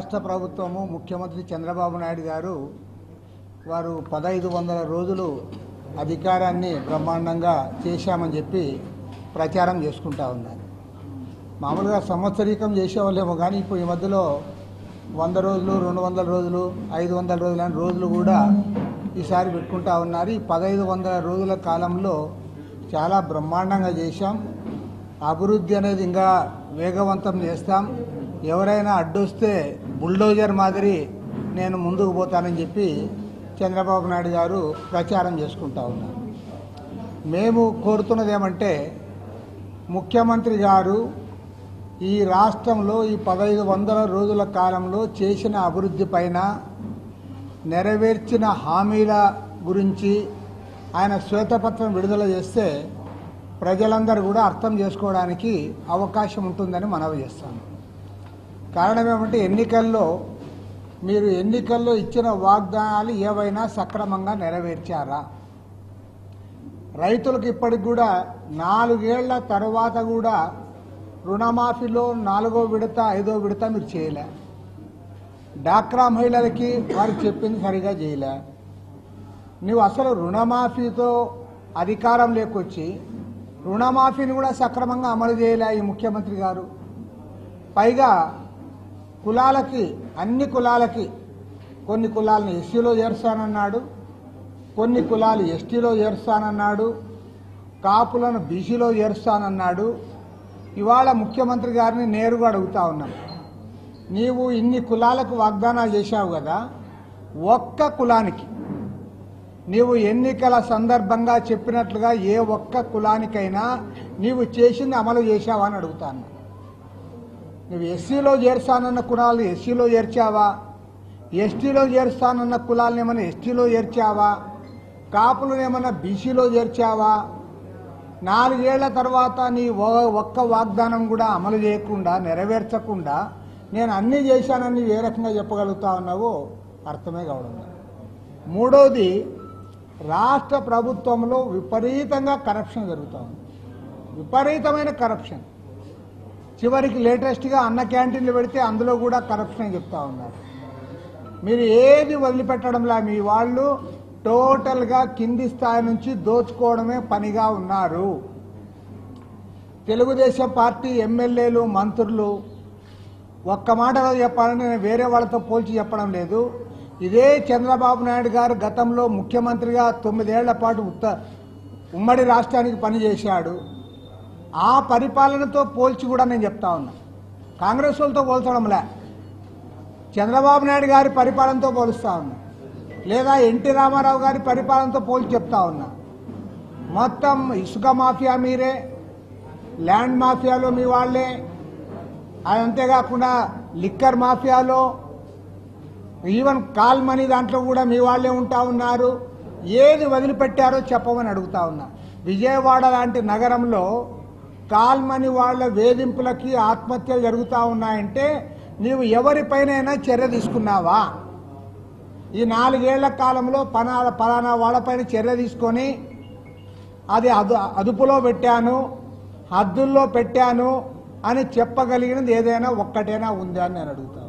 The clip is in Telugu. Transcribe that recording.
రాష్ట్ర ప్రభుత్వము ముఖ్యమంత్రి చంద్రబాబు నాయుడు గారు వారు పదహైదు వందల రోజులు అధికారాన్ని బ్రహ్మాండంగా చేశామని చెప్పి ప్రచారం చేసుకుంటా ఉన్నారు మామూలుగా సంవత్సరీకం చేసేవాళ్ళేమో కానీ ఇప్పుడు ఈ మధ్యలో వంద రోజులు రెండు వందల రోజులు ఐదు వందల రోజులు అని రోజులు కూడా ఈసారి పెట్టుకుంటా ఉన్నారు ఈ పదహైదు వందల రోజుల కాలంలో చాలా బ్రహ్మాండంగా చేశాం అభివృద్ధి అనేది ఇంకా వేగవంతం చేస్తాం ఎవరైనా అడ్డొస్తే బుల్డోజర్ మాదిరి నేను ముందుకు పోతానని చెప్పి చంద్రబాబు నాయుడు గారు ప్రచారం చేసుకుంటా ఉన్నారు మేము కోరుతున్నది ఏమంటే ముఖ్యమంత్రి గారు ఈ రాష్ట్రంలో ఈ పదహైదు వందల రోజుల కాలంలో చేసిన అభివృద్ధి పైన నెరవేర్చిన హామీల గురించి ఆయన శ్వేతపత్రం విడుదల చేస్తే ప్రజలందరూ కూడా అర్థం చేసుకోవడానికి అవకాశం ఉంటుందని మనవి చేస్తాను కారణం ఏమంటే ఎన్నికల్లో మీరు ఎన్నికల్లో ఇచ్చిన వాగ్దానాలు ఏవైనా సక్రమంగా నెరవేర్చారా రైతులకు ఇప్పటికి కూడా నాలుగేళ్ల తర్వాత కూడా రుణమాఫీలో నాలుగో విడత ఐదో విడత మీరు చేయలే డాక్రా మహిళలకి వారు చెప్పింది సరిగా చేయలే నువ్వు అసలు రుణమాఫీతో అధికారం లేకొచ్చి రుణమాఫీని కూడా సక్రమంగా అమలు చేయలే ఈ ముఖ్యమంత్రి గారు పైగా కులాలకి అన్ని కులాలకి కొన్ని కులాలను ఎస్సీలో చేర్చానన్నాడు కొన్ని కులాలు ఎస్టీలో చేరుస్తానన్నాడు కాపులను బీసీలో చేరుస్తానన్నాడు ఇవాళ ముఖ్యమంత్రి గారిని నేరుగా అడుగుతా ఉన్నాను నీవు ఇన్ని కులాలకు వాగ్దానాలు చేశావు కదా ఒక్క కులానికి నీవు ఎన్నికల సందర్భంగా చెప్పినట్లుగా ఏ ఒక్క కులానికైనా నీవు చేసింది అమలు చేశావా అని అడుగుతాను నువ్వు ఎస్సీలో చేర్చానన్న కులాలు ఎస్సీలో చేర్చావా ఎస్టీలో చేరుస్తానన్న కులాలను ఏమైనా ఎస్టీలో చేర్చావా కాపులను ఏమైనా బీసీలో చేర్చావా నాలుగేళ్ల తర్వాత నీ ఒ- ఒక్క వాగ్దానం కూడా అమలు చేయకుండా నెరవేర్చకుండా నేను అన్నీ చేశానని నువ్వు ఏ రకంగా చెప్పగలుగుతా ఉన్నావో అర్థమే కావడం లేదు. మూడోది రాష్ట్ర ప్రభుత్వంలో విపరీతంగా కరప్షన్ జరుగుతూ ఉంది విపరీతమైన కరప్షన్ చివరికి లేటెస్ట్గా అన్న క్యాంటీన్లు పెడితే అందులో కూడా కరప్షన్ చెప్తా ఉన్నారు మీరు ఏది వదిలిపెట్టడంలా మీ వాళ్ళు టోటల్గా కింది స్థాయి నుంచి దోచుకోవడమే పనిగా ఉన్నారు తెలుగుదేశం పార్టీ ఎమ్మెల్యేలు మంత్రులు ఒక్క మాటలో చెప్పాలని నేను వేరే వాళ్ళతో పోల్చి చెప్పడం లేదు ఇదే చంద్రబాబు నాయుడు గారు గతంలో ముఖ్యమంత్రిగా తొమ్మిదేళ్ల పాటు ఉత్త ఉమ్మడి రాష్ట్రానికి పనిచేశాడు ఆ పరిపాలనతో పోల్చి కూడా నేను చెప్తా ఉన్నా కాంగ్రెస్ వాళ్ళతో పోల్చడంలే చంద్రబాబు నాయుడు గారి పరిపాలనతో పోలుస్తా ఉన్నా లేదా ఎన్టీ రామారావు గారి పరిపాలనతో పోల్చి చెప్తా ఉన్నా మొత్తం ఇసుక మాఫియా మీరే ల్యాండ్ మాఫియాలో మీ వాళ్ళే అది అంతేకాకుండా లిక్కర్ మాఫియాలో ఈవెన్ కాల్ మనీ దాంట్లో కూడా మీ వాళ్ళే ఉంటా ఉన్నారు ఏది వదిలిపెట్టారో చెప్పమని అడుగుతా ఉన్నా విజయవాడ లాంటి నగరంలో కాల్ మనీ వాళ్ళ వేధింపులకి ఆత్మహత్యలు జరుగుతూ ఉన్నాయంటే నీవు ఎవరిపైనైనా చర్య తీసుకున్నావా ఈ నాలుగేళ్ల కాలంలో పనా పలానా వాళ్ళపైన చర్య తీసుకొని అది అదు అదుపులో పెట్టాను హద్దుల్లో పెట్టాను అని చెప్పగలిగినది ఏదైనా ఒక్కటైనా ఉందా అని నేను అడుగుతాను